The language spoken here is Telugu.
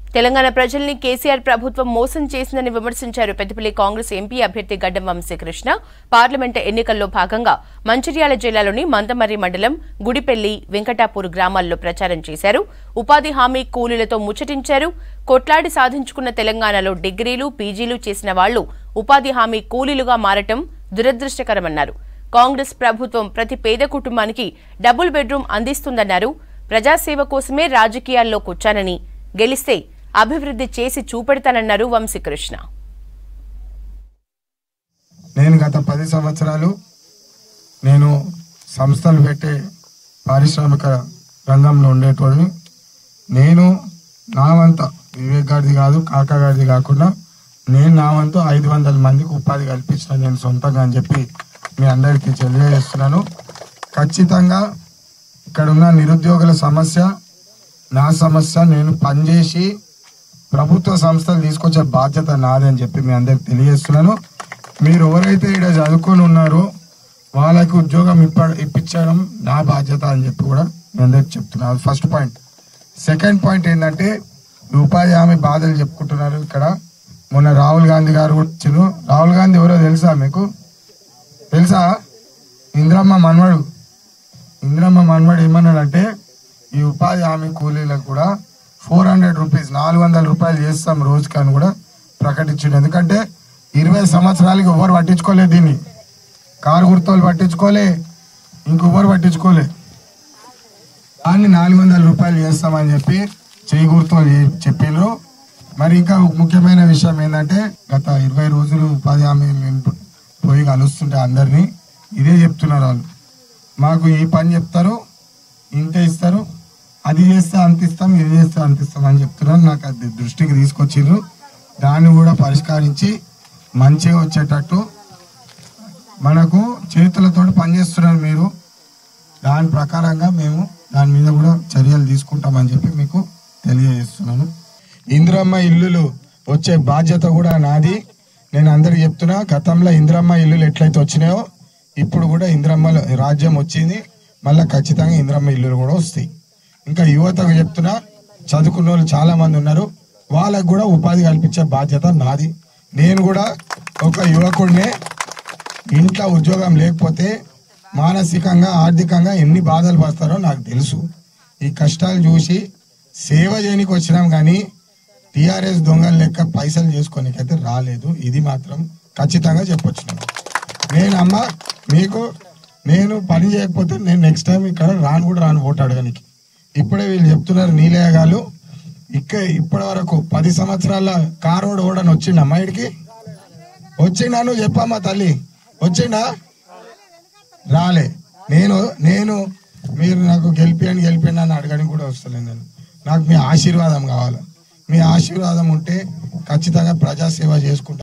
తెలంగాణ ప్రజల్ని కేసీఆర్ ప్రభుత్వం మోసం చేసిందని విమర్శించారు పెద్దపల్లి కాంగ్రెస్ ఎంపీ అభ్యర్థి గడ్డం వంశీకృష్ణ పార్లమెంటు ఎన్నికల్లో భాగంగా మంచిర్యాల జిల్లాలోని మందమర్రి మండలం గుడిపెల్లి వెంకటాపూర్ గ్రామాల్లో ప్రచారం చేశారు ఉపాధి హామీ కూలీలతో ముచ్చటించారు కొట్లాడి సాధించుకున్న తెలంగాణలో డిగ్రీలు పీజీలు చేసిన వాళ్లు ఉపాధి హామీ కూలీలుగా మారటం దురదృష్టకరమన్నారు కాంగ్రెస్ ప్రభుత్వం ప్రతి పేద కుటుంబానికి డబుల్ బెడ్రూమ్ అందిస్తుందన్నారు ప్రజాసేవ కోసమే రాజకీయాల్లోకి వచ్చానని గెలిస్తే అభివృద్ధి చేసి చూపెడతానన్నారు వంశీకృష్ణ నేను గత పది సంవత్సరాలు నేను సంస్థలు పెట్టే పారిశ్రామిక రంగంలో ఉండేటోడిని నేను నా వంత వివేక్ గారిది కాదు కాకా గారిది కాకుండా నేను నా వంతు ఐదు వందల మందికి ఉపాధి కల్పించిన నేను సొంతంగా అని చెప్పి మీ అందరికీ తెలియజేస్తున్నాను ఖచ్చితంగా ఇక్కడ ఉన్న నిరుద్యోగుల సమస్య నా సమస్య నేను పనిచేసి ప్రభుత్వ సంస్థలు తీసుకొచ్చే బాధ్యత నాదని చెప్పి మీ అందరికి తెలియజేస్తున్నాను మీరు ఎవరైతే ఇక్కడ చదువుకొని ఉన్నారో వాళ్ళకి ఉద్యోగం ఇప్ప ఇప్పించడం నా బాధ్యత అని చెప్పి కూడా మీ అందరికి చెప్తున్నాను అది ఫస్ట్ పాయింట్ సెకండ్ పాయింట్ ఏంటంటే ఈ ఉపాధి హామీ బాధలు చెప్పుకుంటున్నారు ఇక్కడ మొన్న రాహుల్ గాంధీ గారు కూడా వచ్చారు రాహుల్ గాంధీ ఎవరో తెలుసా మీకు తెలుసా ఇంద్రమ్మ మన్వడు ఇంద్రమ్మ మన్వడు ఏమన్నాడంటే ఈ ఉపాధి హామీ కూలీలకు కూడా ఫోర్ హండ్రెడ్ రూపీస్ నాలుగు వందల రూపాయలు చేస్తాం రోజుకి అని కూడా ప్రకటించిండు ఎందుకంటే ఇరవై సంవత్సరాలకి ఎవరు పట్టించుకోలేదు దీన్ని కారు గుర్తోలు పట్టించుకోలే ఇంకొవ్వరు పట్టించుకోలే దాన్ని నాలుగు వందల రూపాయలు చేస్తామని చెప్పి చేయి గుర్తోలు చెప్పిండ్రు మరి ఇంకా ముఖ్యమైన విషయం ఏంటంటే గత ఇరవై రోజులు ఉపాధి హామీ మేము పోయి కలుస్తుంటే అందరినీ ఇదే చెప్తున్నారు వాళ్ళు మాకు ఈ పని చెప్తారు ఇంత ఇస్తారు అది చేస్తే అంత ఇస్తాం ఇది చేస్తే అంత ఇస్తాం అని చెప్తున్నారు నాకు అది దృష్టికి తీసుకొచ్చిండ్రు దాన్ని కూడా పరిష్కరించి మంచిగా వచ్చేటట్టు మనకు చేతులతో పనిచేస్తున్నారు మీరు దాని ప్రకారంగా మేము దాని మీద కూడా చర్యలు తీసుకుంటామని చెప్పి మీకు తెలియజేస్తున్నాను ఇందిరమ్మ ఇల్లులు వచ్చే బాధ్యత కూడా నాది నేను అందరికి చెప్తున్నా గతంలో ఇందిరమ్మ ఇల్లులు ఎట్లయితే వచ్చినాయో ఇప్పుడు కూడా ఇందిరమ్మ రాజ్యం వచ్చింది మళ్ళీ ఖచ్చితంగా ఇందిరమ్మ ఇల్లులు కూడా వస్తాయి ఇంకా యువతకు చెప్తున్నా చదువుకున్న వాళ్ళు చాలా మంది ఉన్నారు వాళ్ళకు కూడా ఉపాధి కల్పించే బాధ్యత నాది నేను కూడా ఒక యువకుడినే ఇంట్లో ఉద్యోగం లేకపోతే మానసికంగా ఆర్థికంగా ఎన్ని బాధలు పడతారో నాకు తెలుసు ఈ కష్టాలు చూసి సేవ చేయనికి వచ్చినాం కానీ టిఆర్ఎస్ దొంగల లెక్క పైసలు చేసుకోనికైతే రాలేదు ఇది మాత్రం ఖచ్చితంగా చెప్పొచ్చు నేను. నేను అమ్మ మీకు నేను పని చేయకపోతే నేను నెక్స్ట్ టైం ఇక్కడ రాను కూడా రాను ఓటు అడగనికి ఇప్పుడే వీళ్ళు చెప్తున్నారు నీలేయగాలు ఇక్క ఇప్పటి వరకు పది సంవత్సరాల కారోడు ఓడని వచ్చిండు అమ్మాయిడికి వచ్చిండా నువ్వు చెప్పమ్మా తల్లి వచ్చిండా రాలే నేను నేను మీరు నాకు గెలిపియండి గెలిపియండి అని అడగడానికి కూడా వస్తలేదు నేను నాకు మీ ఆశీర్వాదం కావాలి మీ ఆశీర్వాదం ఉంటే ఖచ్చితంగా ప్రజాసేవ చేసుకుంటా